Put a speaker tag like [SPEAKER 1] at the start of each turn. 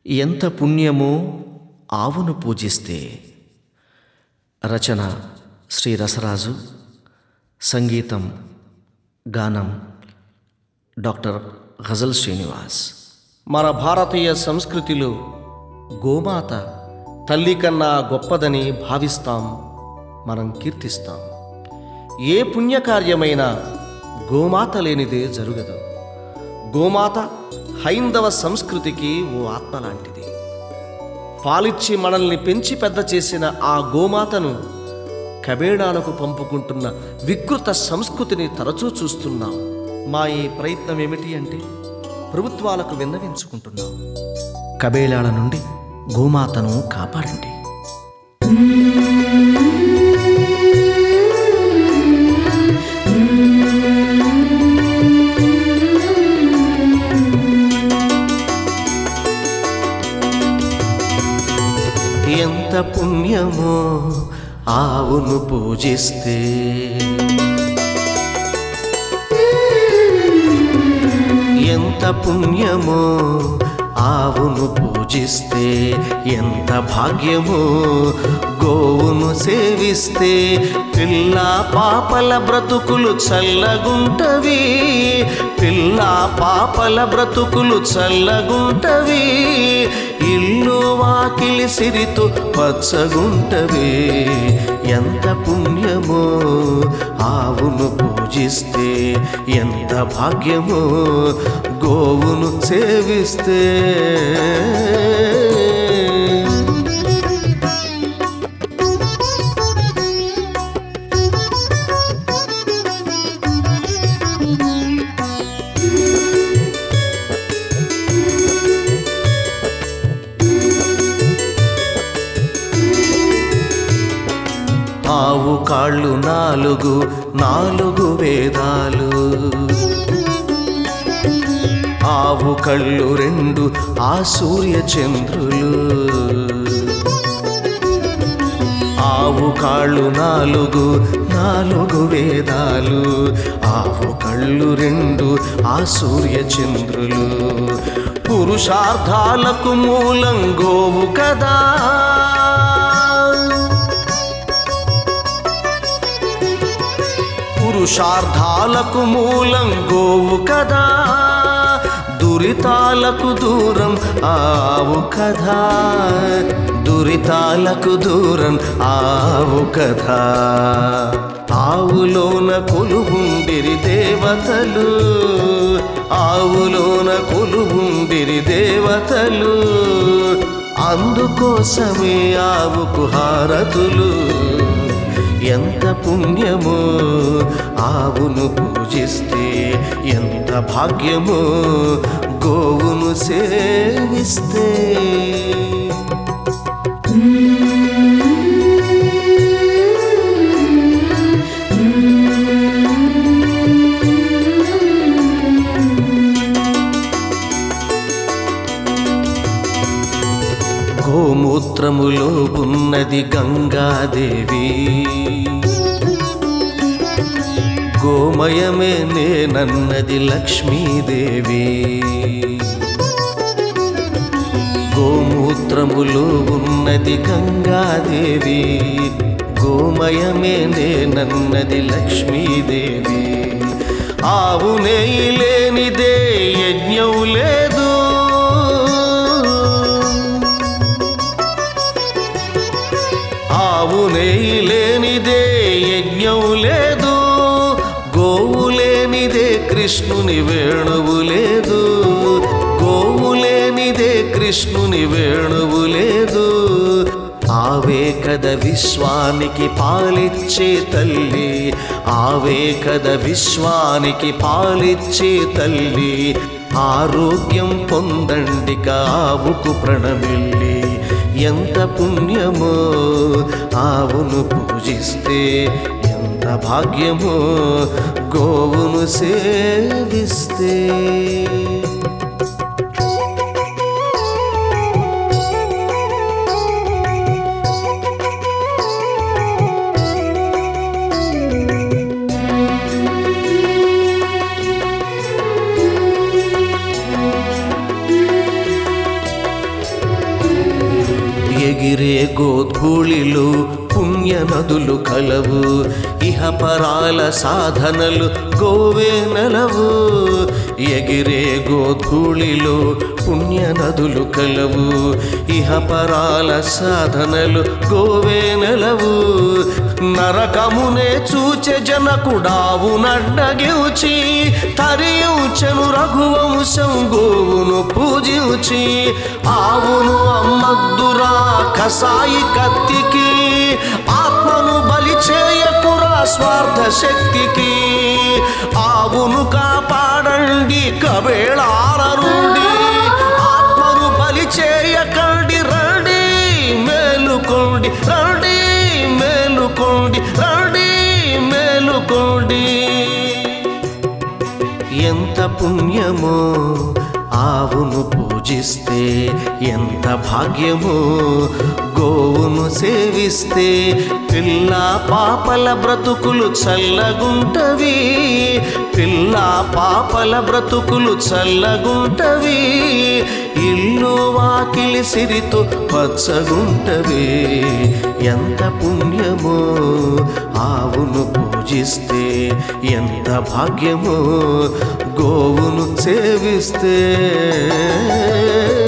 [SPEAKER 1] ఎంత పుణ్యమో ఆవును పూజిస్తే రచన శ్రీ రసరాజు సంగీతం గానం డాక్టర్ గజల్ శ్రీనివాస్
[SPEAKER 2] మన భారతీయ సంస్కృతిలో గోమాత తల్లి కన్నా గొప్పదని భావిస్తాం మనం కీర్తిస్తాం ఏ పుణ్యకార్యమైనా గోమాత లేనిదే జరగదు గోమాత హైందవ సంస్కృతికి ఓ ఆత్మ లాంటిది పాలిచ్చి మనల్ని పెంచి పెద్ద చేసిన ఆ గోమాతను కబేడాలకు పంపుకుంటున్న వికృత సంస్కృతిని తరచూ చూస్తున్నాం మా ఈ ప్రయత్నం ఏమిటి అంటే ప్రభుత్వాలకు విన్నవించుకుంటున్నాం
[SPEAKER 1] కబేళాల నుండి గోమాతను కాపాడండి ఎంత పుణ్యమో ఆవును పూజిస్తే ఎంత పుణ్యమో ఆవును పూజిస్తే ఎంత భాగ్యమో గోవును సేవిస్తే పిల్ల పాపల బ్రతుకులు చల్లగుంటవి పిల్ల పాపల బ్రతుకులు చల్లగుంటవి ఇల్లు వాకిలి సిరితో పచ్చగుంటవి ఎంత పుణ్యమో ఆవును పూజిస్తే ఎంత భాగ్యమో గోవును సేవిస్తే ఆవు కాళ్ళు నాలుగు నాలుగు వేదాలు ఆవు కళ్ళు రెండు ఆ సూర్య చంద్రులు ఆవు కాళ్ళు నాలుగు నాలుగు వేదాలు ఆవు కళ్ళు రెండు ఆ సూర్య చంద్రులు పురుషార్థాలకు మూలం గోవు కదా పురుషార్థాలకు మూలం గోవు కదా దురితాలకు దూరం ఆవు కదా దురితాలకు దూరం ఆవు కదా ఆవులోన కొలువుండిరి దేవతలు ఆవులోన కొలువుండిరి దేవతలు అందుకోసమే ఆవుకు హారతులు ఎంత పుణ్యమో ఆవును పూజిస్తే ఎంత భాగ్యమో గోవును సేవిస్తే గోమూత్రములో ఉన్నది గంగాదేవి గోమయమే నేనన్నది లక్ష్మీదేవి గోమూత్రములో ఉన్నది గంగాదేవి గోమయమే నేనన్నది లక్ష్మీదేవి ఆవు నెయ్యి లేనిదే యజ్ఞం లేదు ఆవు నెయ్యి లేనిదే యజ్ఞం లేదు గోవు లేనిదే కృష్ణుని వేణువు లేదు గోవు లేనిదే కృష్ణుని వేణువు లేదు ఆవే కద విశ్వానికి పాలిచ్చే తల్లి ఆవే కద విశ్వానికి పాలిచ్చే తల్లి ఆరోగ్యం పొందండి ఆవుకు ప్రణమిల్లి ఎంత పుణ్యమో ఆవును పూజిస్తే ఎంత భాగ్యమో గోవును సేవిస్తే గోధూళిలో పుణ్య నదులు కలవు ఇహపరాల సాధనలు గోవే నలవు ఎగిరే గోధూళిలో పుణ్య నదులు కలవు ఇహపరాల సాధనలు గోవే నెలవు నరకమునే చూచె జనకుడావు నడ్డగిల్చి తరియుచెను రఘువంశం గోవును పూజించి ఆవును అమ్మద్దురా కసాయి కత్తికి ఆత్మను బలి చేయకురా స్వార్థ శక్తికి ఆవును కాపాడండి కబేళాల నుండి ఆత్మను బలి చేయకండి రండి మేలుకోండి రండి మేలుకోండి రండి మేలుకోండి ఎంత పుణ్యమో ఆవును పూజిస్తే ఎంత భాగ్యమో గోవును సేవిస్తే పిల్ల పాపల బ్రతుకులు చల్లగుంటవి పిల్ల పాపల బ్రతుకులు చల్లగుంటవి ఇల్లు వాకిలి సిరితో పచ్చగుంటవి ఎంత పుణ్యమో ఆవును పూజిస్తే ఎంత భాగ్యమో గోవును సేవిస్తే